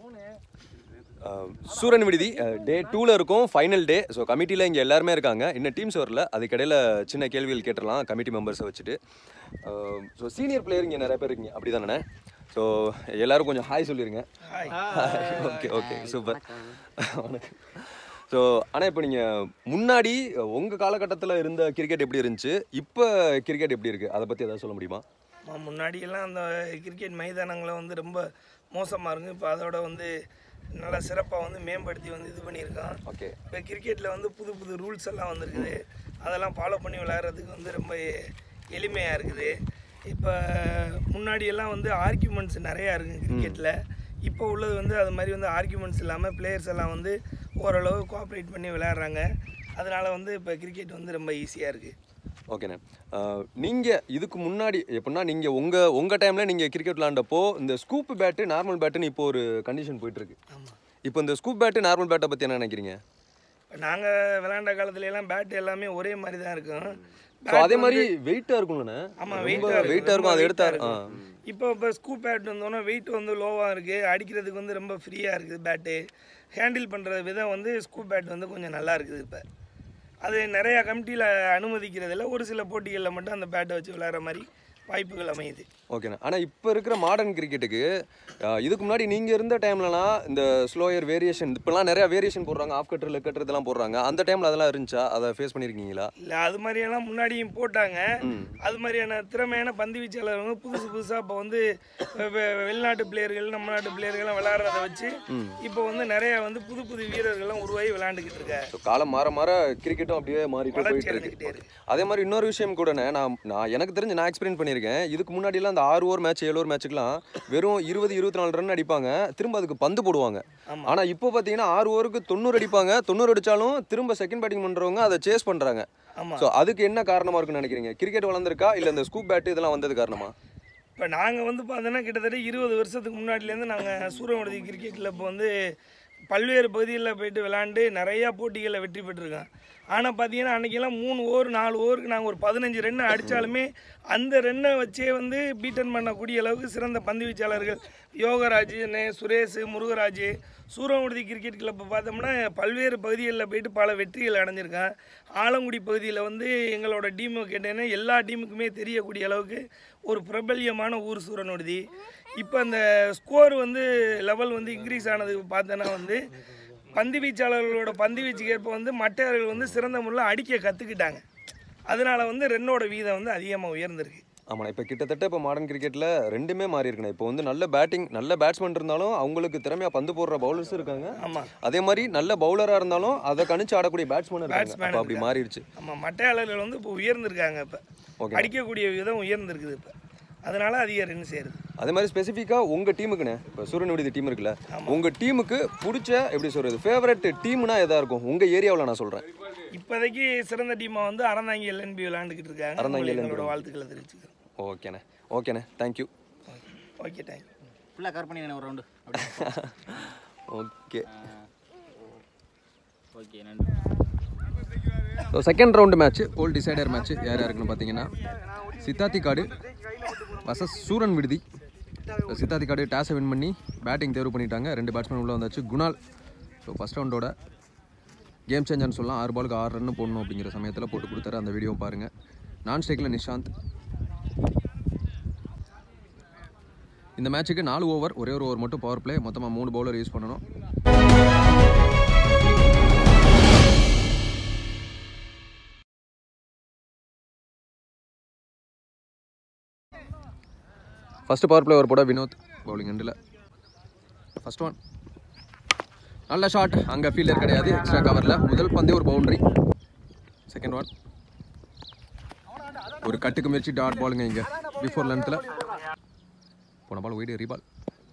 அஹ், சூரன் விடுதி டே டூவில் இருக்கும் ஃபைனல் டே ஸோ கமிட்டியில் இங்கே எல்லாருமே இருக்காங்க இன்னும் டீம்ஸ் வரல அதுக்கிடையில் சின்ன கேள்விகள் கேட்டுடலாம் கமிட்டி மெம்பர்ஸை வச்சுட்டு ஸோ சீனியர் பிளேயர் இங்கே நிறைய பேர் இருக்கீங்க அப்படி தானே ஸோ எல்லாரும் கொஞ்சம் ஹாய் சொல்லிடுங்க ஓகே ஓகே சூப்பர் வணக்கம் ஸோ ஆனால் இப்போ நீங்கள் முன்னாடி உங்கள் காலகட்டத்தில் இருந்த கிரிக்கெட் எப்படி இருந்துச்சு இப்போ கிரிக்கெட் எப்படி இருக்குது அதை பற்றி ஏதாவது சொல்ல முடியுமா ஆமா, முன்னாடியெல்லாம் அந்த கிரிக்கெட் மைதானங்களை வந்து ரொம்ப மோசமாக இருக்கும் இப்போ அதோட வந்து நல்லா சிறப்பாக வந்து மேம்படுத்தி வந்து இது பண்ணியிருக்கான் ஓகே இப்போ கிரிக்கெட்டில் வந்து புது புது ரூல்ஸ் எல்லாம் வந்திருக்குது அதெல்லாம் ஃபாலோ பண்ணி விளையாடுறதுக்கு வந்து ரொம்ப எளிமையாக இருக்குது இப்போ முன்னாடியெல்லாம் வந்து ஆர்கியூமெண்ட்ஸ் நிறையா இருக்குது கிரிக்கெட்டில் இப்போ உள்ளது வந்து அது மாதிரி வந்து ஆர்கியூமெண்ட்ஸ் இல்லாமல் பிளேயர்ஸ் எல்லாம் வந்து ஓரளவு கோஆப்ரேட் பண்ணி விளையாடுறாங்க அதனால வந்து இப்போ கிரிக்கெட் வந்து ரொம்ப ஈஸியாக இருக்குது ஓகேண்ணே நீங்கள் இதுக்கு முன்னாடி எப்படின்னா நீங்கள் உங்கள் உங்கள் டைமில் நீங்கள் கிரிக்கெட் விளாண்டப்போ இந்த ஸ்கூப் பேட்டு நார்மல் பேட்டுன்னு இப்போ ஒரு கண்டிஷன் போயிட்டுருக்கு ஆமாம் இப்போ இந்த ஸ்கூப் பேட்டு நார்மல் பேட்டை பற்றி என்ன நினைக்கிறீங்க இப்போ நாங்கள் விளையாண்ட காலத்துல எல்லாம் பேட் எல்லாமே ஒரே மாதிரி தான் இருக்கும் ஸோ அதே மாதிரி வெயிட்டாக இருக்கும்லண்ணே ஆமாம் ரொம்ப வெயிட்டாக வெயிட்டாக இருக்கும் அதை எடுத்தா ஆ இப்போ இப்போ ஸ்கூப் பேட் வந்தோன்னா வெயிட் வந்து லோவாக இருக்குது அடிக்கிறதுக்கு வந்து ரொம்ப ஃப்ரீயாக இருக்குது பேட்டு ஹேண்டில் பண்ணுற விதம் வந்து ஸ்கூப் பேட் வந்து கொஞ்சம் நல்லா இருக்குது இப்போ அது நிறையா கமிட்டியில் அனுமதிக்கிறதில்ல ஒரு சில போட்டிகளில் மட்டும் அந்த பேட்டை வச்சு விளையாடுற மாதிரி வாய்ப்புகள் அமையுது ஓகேண்ணே ஆனால் இப்போ இருக்கிற மாடர்ன் கிரிக்கெட்டுக்கு இதுக்கு முன்னாடி நீங்கள் இருந்த டைம்லலாம் இந்த ஸ்லோயர் வேரியேஷன் இப்போலாம் நிறையா வேரியேஷன் போடுறாங்க ஆஃப் கட்டர் லெக் கட்டர் இதெல்லாம் போடுறாங்க அந்த டைமில் அதெல்லாம் இருந்துச்சா அதை ஃபேஸ் பண்ணியிருக்கீங்களா இல்லை அது மாதிரியெல்லாம் முன்னாடியும் போட்டாங்க ம் அது மாதிரியான திறமையான பந்து வீச்சாளர்கள் புதுசு புதுசாக இப்போ வந்து வெ- வெ- வெளிநாட்டு பிளேயர்கள் நம்ம நாட்டு பிளேயர்கள்லாம் விளையாடுறத வச்சு இப்போ வந்து நிறைய வந்து புது புது வீரர்கள்லாம் உருவாகி விளையாண்டுக்கிட்டு இருக்காங்க ஸோ காலம் மாற மாற கிரிக்கெட்டும் அப்படியே மாறிட்டு வளர்ச்சி போயிட்டு அடைஞ்சுக்கிட்டே இருக்கு இருக்கு. அதே மாதிரி இன்னொரு விஷயம் கூடண்ணே நான் நான் எனக்கு தெரிஞ்சு நான் எக்ஸ்பீரியன் பண்ணியிருக்கேன் இதுக்கு முன்னாடிலாம் அந்த ஆறு ஓவர் மேட்ச் ஏழு ஓவர் மேட்ச்சுக்குலாம் வெறும் இருபது இருபத்தி நாலு ரன் அடிப்பாங்க திரும்ப அதுக்கு பந்து போடுவாங்க ஆமா. ஆனால் இப்போ பார்த்தீங்கன்னா ஆறு ஓவருக்கு தொண்ணூறு அடிப்பாங்க தொண்ணூறு அடிச்சாலும் திரும்ப செகண்ட் பேட்டிங் பண்ணுறவங்க அதை சேஸ் பண்ணுறாங்க ஆமாம் ஸோ அதுக்கு என்ன காரணமாக இருக்குன்னு நினைக்கிறீங்க கிரிக்கெட் வளர்ந்துருக்கா இல்லை இந்த ஸ்கூப் பேட் இதெல்லாம் வந்தது காரணமா இப்போ நாங்கள் வந்து பார்த்தோன்னா கிட்டத்தட்ட இருபது வருஷத்துக்கு முன்னாடிலேருந்து நாங்கள் சூரியவனதி கிரிக்கெட்டில் இப்போ வந்து பல்வேறு பகுதிகளில் போயிட்டு விளாண்டு நிறையா போட்டிகளில் வெற்றி பெற்றிருக்கோம் ஆனால் பார்த்தீங்கன்னா அன்றைக்கெல்லாம் மூணு ஓவர் நாலு ஓவருக்கு நாங்கள் ஒரு பதினஞ்சு ரன் அடித்தாலுமே அந்த ரன்னை வச்சே வந்து பீட்டன் பண்ணக்கூடிய அளவுக்கு சிறந்த பந்து வீச்சாளர்கள் யோகராஜ் நே சுரேஷ் முருகராஜ் சூரவடுதி கிரிக்கெட் கிளப்பை பார்த்தோம்னா பல்வேறு பகுதிகளில் போயிட்டு பல வெற்றிகள் அடைஞ்சிருக்கேன் ஆலங்குடி பகுதியில் வந்து எங்களோட டீமை கேட்டேன்னா எல்லா டீமுக்குமே தெரியக்கூடிய அளவுக்கு ஒரு பிரபல்யமான ஊர் சூரனுடுதி இப்போ அந்த ஸ்கோர் வந்து லெவல் வந்து இன்க்ரீஸ் ஆனதுக்கு பார்த்தோன்னா வந்து பந்து வீச்சாளர்களோட பந்து வீச்சுக்கு ஏற்ப வந்து மட்டையர்கள் வந்து சிறந்த முறையில் அடிக்க கற்றுக்கிட்டாங்க அதனால வந்து ரன்னோட வீதம் வந்து அதிகமாக உயர்ந்திருக்கு ஆமாண்ணா இப்போ கிட்டத்தட்ட இப்போ மாடர்ன் கிரிக்கெட்டில் ரெண்டுமே மாறி இருக்குண்ணே இப்போ வந்து நல்ல பேட்டிங் நல்ல பேட்ஸ்மேன் இருந்தாலும் அவங்களுக்கு திறமையாக பந்து போடுற பவுலர்ஸும் இருக்காங்க ஆமாம் அதே மாதிரி நல்ல பவுலராக இருந்தாலும் அதை கணிச்சு ஆடக்கூடிய பேட்ஸ்மேன் இருக்காங்க Batsman அப்போ அப்படி மாறிடுச்சு ஆமாம் மட்டையாளர்கள் வந்து இப்போ உயர்ந்திருக்காங்க இப்போ Okay. அடிக்கக்கூடிய விதம் உயர்ந்திருக்குது இப்போ அதனால அதிக ரன் சேருது அதே மாதிரி ஸ்பெசிஃபிக்காக உங்கள் டீமுக்குண்ணே இப்போ சூரியன் விடுதி டீம் இருக்குல்ல உங்கள் டீமுக்கு பிடிச்ச எப்படி சொல்கிறது ஃபேவரட் டீம்னா எதா இருக்கும் உங்கள் ஏரியாவில் நான் சொல்கிறேன் இப்போதைக்கு சிறந்த டீமாக வந்து அறந்தாங்கி எல்என்பி விளையாண்டுக்கிட்டு இருக்காங்க அறந்தாங்கி உங்களுக்கு LNB. எங்களோட வாழ்த்துக்களை தெரிவிச்சுக்கிறோம் ஓகேண்ணே ஓகேண்ணே தேங்க்யூ ஓகே தேங்க்யூ ஃபுல்லாக கவர் பண்ணிடுங்க ஒரு ரவுண்டு ஓகே ஓகே நன்றி so second round match ball decider match யார் யாருக்குன்னு பார்த்தீங்கன்னா சித்தாத்தி காடு வசஸ் சூரன் விடுதி So, சித்தாத்தி காடு டாஸை வின் பண்ணி பேட்டிங் தேர்வு பண்ணிட்டாங்க ரெண்டு பேட்ஸ்மேன் உள்ள வந்தாச்சு குணால் ஸோ ஃபஸ்ட் ரவுண்டோட கேம் சேஞ்சர்னு சொல்லலாம் ஆறு பாலுக்கு ஆறு ரன் போடணும் அப்படிங்கிற சமயத்தில் போட்டு கொடுத்தாரு அந்த வீடியோவும் பாருங்கள் நான் ஸ்டேக்கில் நிஷாந்த் இந்த மேட்ச்சுக்கு நாலு ஓவர் ஒரே ஒரு ஓவர் மட்டும் பவர் பிளே மொத்தமாக மூணு பவுலர் யூஸ் பண்ணணும் ஃபஸ்ட்டு பவர் பிளே ஓவர் போட வினோத் பவுலிங் எண்டில் ஃபர்ஸ்ட் ஒன் நல்ல ஷாட் அங்கே ஃபீல்டர் கிடையாது எக்ஸ்ட்ரா கவரில் முதல் பந்தே ஒரு பவுண்டரி செகண்ட் ஒன் ஒரு கட்டுக்கு முயற்சி டாட் பாலுங்க இங்கே பிஃபோர் லென்த்தில் போன பால் ஒயிட் ரீபால்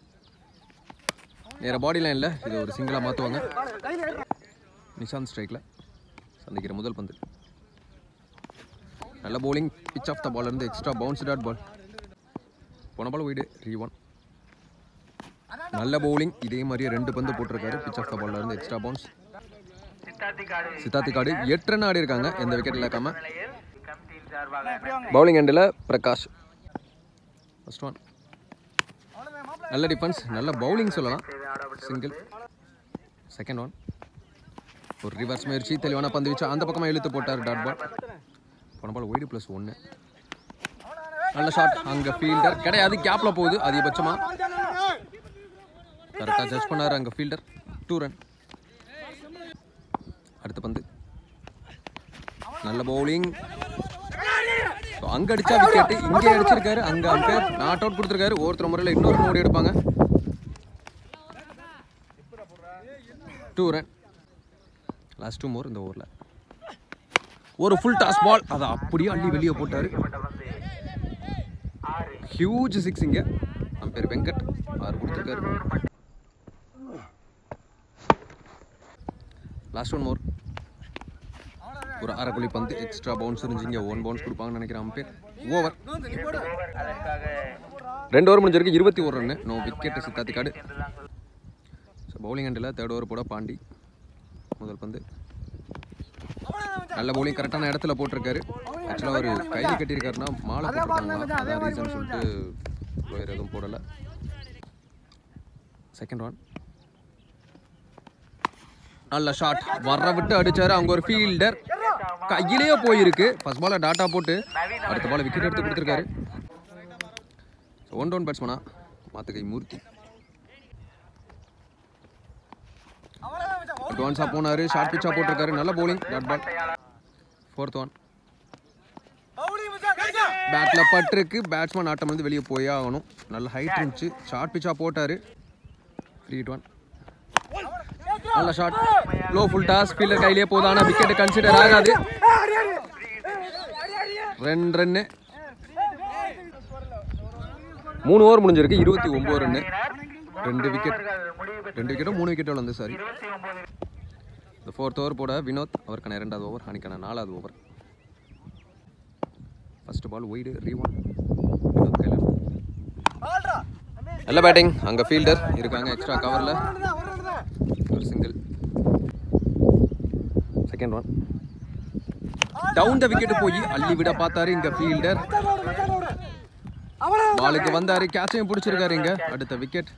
நேராக பாடி லைனில் இது ஒரு சிங்கிளாக மாற்றுவாங்க நிஷாந்த் ஸ்ட்ரைக்கில் சந்திக்கிற முதல் பந்து நல்ல bowling pitch off the ball இருந்து எக்ஸ்ட்ரா பவுன்ஸ் டாட் பால் போன பால் ஒயிடு ரீ ஒன் நல்ல bowling இதே மாதிரியே ரெண்டு பந்து போட்டிருக்காரு பிச் ஆஃப் த பால்ல இருந்து எக்ஸ்ட்ரா பவுன்ஸ் சித்தாத்தி காடு எட்டு ரன் ஆடி இருக்காங்க எந்த விக்கெட் இழக்காம பவுலிங் எண்டில் பிரகாஷ் ஃபர்ஸ்ட் ஒன் நல்ல டிஃபென்ஸ் நல்ல பவுலிங் சொல்லலாம் சிங்கிள் செகண்ட் ஒன் ஒரு ரிவர்ஸ் முயற்சி தெளிவான பந்து வச்சு அந்த பக்கமாக இழுத்து போட்டார் டாட் பால் போன பால் ஒய்டு ப்ளஸ் ஒன்று நல்ல ஷாட் அங்கே ஃபீல்டர் கிடையாது கேப்பில் போகுது அதிகபட்சமாக கரெக்டாக ஜட்ஜ் பண்ணார் அங்கே ஃபீல்டர் டூ ரன் அடுத்த பந்து நல்ல பவுலிங் அங்க அடிச்சா விக்கெட் இங்க அடிச்சிருக்காரு அங்க அம்பேர் நாட் அவுட் கொடுத்துருக்காரு ஒருத்தர் முறையில் இன்னொரு ஓடி எடுப்பாங்க two run last two more இந்த ஓவரில் ஒரு ஃபுல் டாஸ் பால் அதை அப்படியே அள்ளி வெளியே போட்டாரு ஹியூஜ் சிக்ஸ் இங்க அம்பேர் வெங்கட் ஆறு கொடுத்துருக்காரு லாஸ்ட் ஒன் மோர் ஒரு அரைக்குழி பந்து எக்ஸ்ட்ரா பவுன்ஸ் இருந்துச்சு ஒன் பவுன்ஸ் கொடுப்பாங்கன்னு நினைக்கிறேன் அம்பேர் ஓவர் ரெண்டு ஓவர் முடிஞ்சிருக்கு இருபத்தி ஒரு ரன்னு நோ விக்கெட் சித்தாத்திக்காடு ஸோ பவுலிங் ஹண்டில் தேர்ட் ஓவர் போட பாண்டி முதல் பந்து நல்ல பவுலிங் கரெக்டான இடத்துல போட்டிருக்காரு ஆக்சுவலாக ஒரு கைலி கட்டியிருக்காருன்னா மாலை போட்டிருக்காங்க அதான் ரீசன் சொல்லிட்டு வேறு எதுவும் போடலை செகண்ட் ஒன் நல்ல ஷாட் வர விட்டு அடிச்சாரு அவங்க ஒரு ஃபீல்டர் கையிலேயே போயிருக்கு ஃபர்ஸ்ட் பால டாட்டா போட்டு அடுத்த பால விக்கெட் எடுத்து கொடுத்துருக்காரு ஒன் டவுன் பேட்ஸ்மனா மாத்துக்கை மூர்த்தி அட்வான்ஸா போனாரு ஷார்ட் பிச்சா போட்டிருக்காரு நல்ல bowling dot ball fourth one பேட்ல பட்டிருக்கு பேட்ஸ்மேன் ஆட்டம் வந்து வெளியே போயே ஆகணும் நல்ல ஹைட் இருந்துச்சு ஷார்ட் பிச்சா போட்டாரு த்ரீ ஒன் நல்ல shot low full toss fielder கையிலேயே போகுது ஆனால் விக்கெட் கன்சிடர் ஆகாது ரெண்டு ரன்னு மூணு ஓவர் முடிஞ்சிருக்கு இருபத்தி ஒம்பது ரன்னு ரெண்டு விக்கெட் ரெண்டு விக்கெட்டும் மூணு விக்கெட் வந்து சாரி இந்த ஃபோர்த் ஓவர் போட வினோத் அவருக்கான இரண்டாவது ஓவர் அன்னைக்கான நாலாவது ஓவர் ஃபர்ஸ்ட் பால் ஒய்டு ரீவான் வினோத் கையில் நல்ல பேட்டிங் அங்கே ஃபீல்டர் இருக்காங்க எக்ஸ்ட்ரா கவரில் ஒரு single second one down the wicket போய் அள்ளி விட பார்த்தாரு இங்க ஃபீல்டர் பாலுக்கு வந்தாரு கேட்சையும் பிடிச்சிருக்காரு இங்க அடுத்த விக்கெட்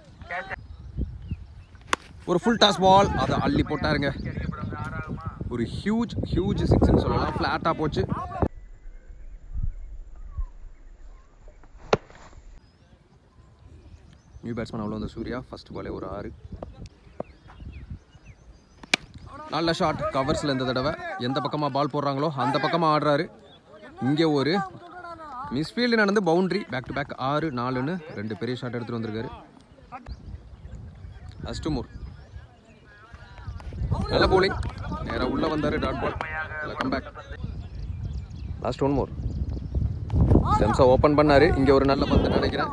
ஒரு ஃபுல் டாஸ் பால் அதை அள்ளி போட்டாருங்க ஒரு ஹியூஜ் ஹியூஜ் சிக்ஸ்னு சொல்லலாம் ஃப்ளாட்டாக போச்சு நியூ பேட்ஸ்மேன் அவ்வளோ வந்து சூர்யா ஃபர்ஸ்ட் பாலே ஒரு ஆறு நல்ல ஷாட் கவர்ஸில் இந்த தடவை எந்த பக்கமாக பால் போடுறாங்களோ அந்த பக்கமாக ஆடுறாரு இங்கே ஒரு மிஸ்ஃபீல்டு நடந்து பவுண்டரி பேக் டு பேக் ஆறு நாலுன்னு ரெண்டு பெரிய ஷாட் எடுத்துகிட்டு வந்திருக்காரு ஃபஸ்ட்டு மூர் நல்ல bowling நேராக உள்ளே வந்தார் dot ball come back last one more செம்ஸா ஓப்பன் பண்ணாரு இங்கே ஒரு நல்ல பந்து நினைக்கிறேன்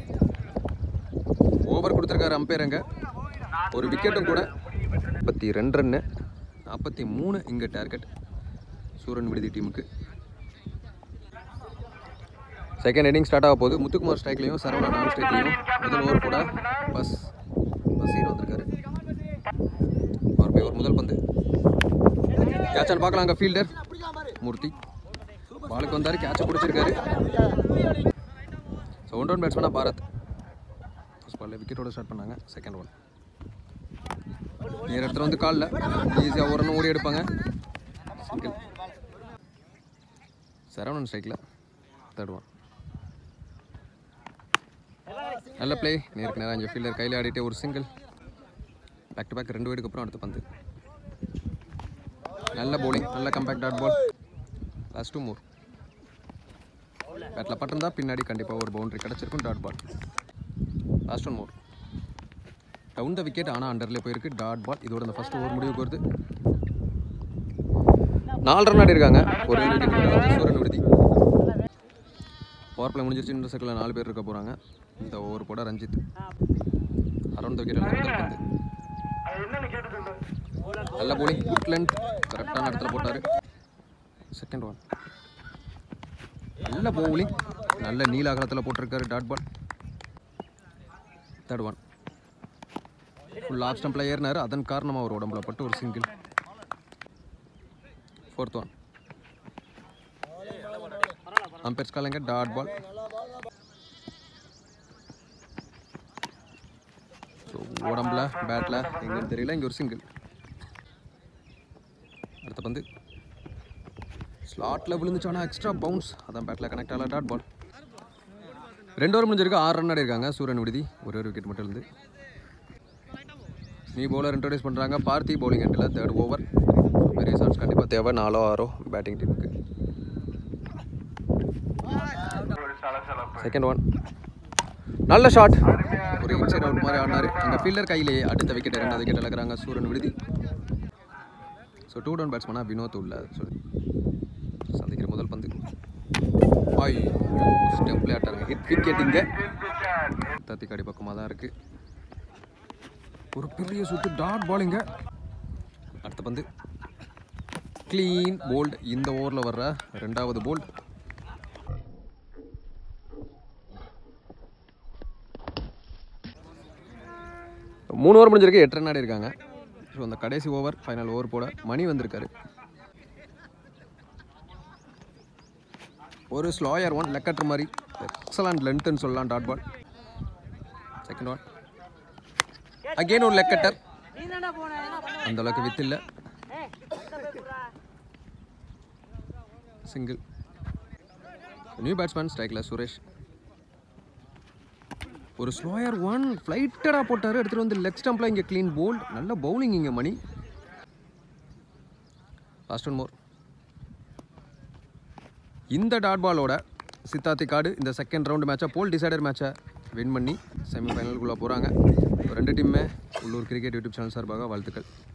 ஓவர் கொடுத்துருக்காரு அம்பையர் அங்கே ஒரு விக்கெட்டும் கூட முப்பத்தி ரெண்டு ரன்னு நாற்பத்தி மூணு இங்கே டார்கெட் சூரன் விடுதி டீமுக்கு செகண்ட் இன்னிங் ஸ்டார்ட் ஆக போகுது முத்துக்குமார் ஸ்ட்ரைக்லையும் சரவணா நான் ஸ்ட்ரைக்லையும் முதல் ஓவர் கூட பஸ் பசீர் வந்திருக்காரு அவர் போய் ஒரு முதல் பந்து கேட்சான்னு பார்க்கலாம் அங்கே ஃபீல்டர் மூர்த்தி பாலுக்கு வந்தார் கேட்சை பிடிச்சிருக்காரு ஸோ ஒன் டவுன் பேட்ஸ்மேனாக பாரத் ஃபர்ஸ்ட் பாலில் விக்கெட்டோட ஸ்டார்ட் பண்ணாங்க செகண்ட் ஒன் நேர இடத்துல வந்து காலில் ஈஸியாக ஒரு ரன் ஓடி எடுப்பாங்க சிங்கிள் சரவணன் ஸ்ட்ரைக்கில் தேர்ட் ஒன் நல்ல ப்ளே நேருக்கு நேரம் அஞ்சு ஃபீல்டர் கையில் ஆடிட்டு ஒரு சிங்கிள் பேக் டு பேக் ரெண்டு வீடுக்கு அப்புறம் அடுத்த பந்து நல்ல bowling நல்ல comeback dot ball last two more பேட்டில் பட்டிருந்தா பின்னாடி கண்டிப்பாக ஒரு பவுண்டரி கிடச்சிருக்கும் dot ball last one more down the wicket ஆனால் அண்டர்லேயே போயிருக்கு டாட் பால் இதோட இந்த ஃபர்ஸ்ட் ஓவர் முடிவுக்கு வருது நாலு ரன் ஆடி இருக்காங்க ஒரு விக்கெட் சூரன் விடுதி பவர் பிளே முடிஞ்சிருச்சு இந்த சர்க்கிளில் நாலு பேர் இருக்க போகிறாங்க இந்த ஓவர் போட ரஞ்சித் அரௌண்ட் விக்கெட் முதல் பந்து நல்ல போலிங் குட் லென்த் கரெக்டான இடத்துல போட்டார் செகண்ட் ஒன் நல்ல பவுலிங் நல்ல நீல அகலத்தில் போட்டிருக்காரு dot ball third one full off ஸ்டம்பில் ஏறினார் அதன் காரணமாக அவர் உடம்புல பட்டு ஒரு சிங்கிள் ஃபோர்த் ஒன் அம்பேர்ஸ் காலங்க டாட் பால் ஸோ உடம்புல பேட்டில் எங்கன்னு தெரியல இங்கே ஒரு சிங்கிள் அடுத்த பந்து ஸ்லாட்டில் விழுந்துச்சு ஆனால் எக்ஸ்ட்ரா பவுன்ஸ் அதான் பேட்டில் கனெக்ட் ஆகல டாட் பால் ரெண்டு ஓவர் முடிஞ்சிருக்கு ஆறு ரன் ஆடி இருக்காங்க சூரியன் விடுதி ஒரே ஒரு விக்கெட் மட்டும் இருந்து நீ பவுலர் இன்ட்ரடியூஸ் பண்ணுறாங்க பார்த்தி பவுலிங் எண்டில் தேர்ட் ஓவர் பெரிய ஷாட்ஸ் கண்டிப்பாக தேவை நாலோ ஆறோ பேட்டிங் டீமுக்கு செகண்ட் ஒன் நல்ல ஷாட் ஒரு இன்சைட் அவுட் மாதிரி ஆடினார் அங்கே ஃபீல்டர் கையிலேயே அடுத்த விக்கெட் ரெண்டாவது விக்கெட் இழக்கிறாங்க சூரன் விடுதி ஸோ டூ டவுன் பேட்ஸ்மனாக வினோத் உள்ள சொல்லி சந்திக்கிற முதல் பந்து ஆய் ஸ்டெம்ப்ளே ஆட்டாருங்க ஹிட் விக்கெட் இங்கே தத்திக்காடி பக்கமாக தான் இருக்குது ஒரு பெரிய சுத்து டாட் பாலிங்க அடுத்த பந்து க்ளீன் போல்ட் இந்த ஓவரில் வர்ற ரெண்டாவது போல்ட் மூணு ஓவர் முடிஞ்சிருக்கு எட்டு ரன் ஆடி இருக்காங்க ஸோ அந்த கடைசி ஓவர் ஃபைனல் ஓவர் போட மணி வந்திருக்காரு ஒரு ஸ்லோயர் ஒன் லெக்கட்ரு மாதிரி எக்ஸலண்ட் லென்த்துன்னு சொல்லலாம் dot ball second one again ஒரு லெக் கட்டர் அந்த அளவுக்கு வித் இல்லை சிங்கிள் நியூ பேட்ஸ்மேன் ஸ்ட்ரைக்கில் சுரேஷ் ஒரு ஸ்லோயர் ஒன் ஃப்ளைட்டடாக போட்டார் எடுத்துகிட்டு வந்து லெக் ஸ்டம்பில் இங்கே க்ளீன் போல்ட் நல்ல பவுலிங் இங்கே மணி லாஸ்ட் ஒன் மோர் இந்த டாட் பாலோட சித்தாத்தி காடு இந்த செகண்ட் ரவுண்டு மேட்சை போல் டிசைடர் மேட்சை வின் பண்ணி செமிஃபைனலுக்குள்ளே போகிறாங்க ரெண்டு டீமுமே உள்ளூர் கிரிக்கெட் யூடியூப் சேனல் சார்பாக வாழ்த்துக்கள்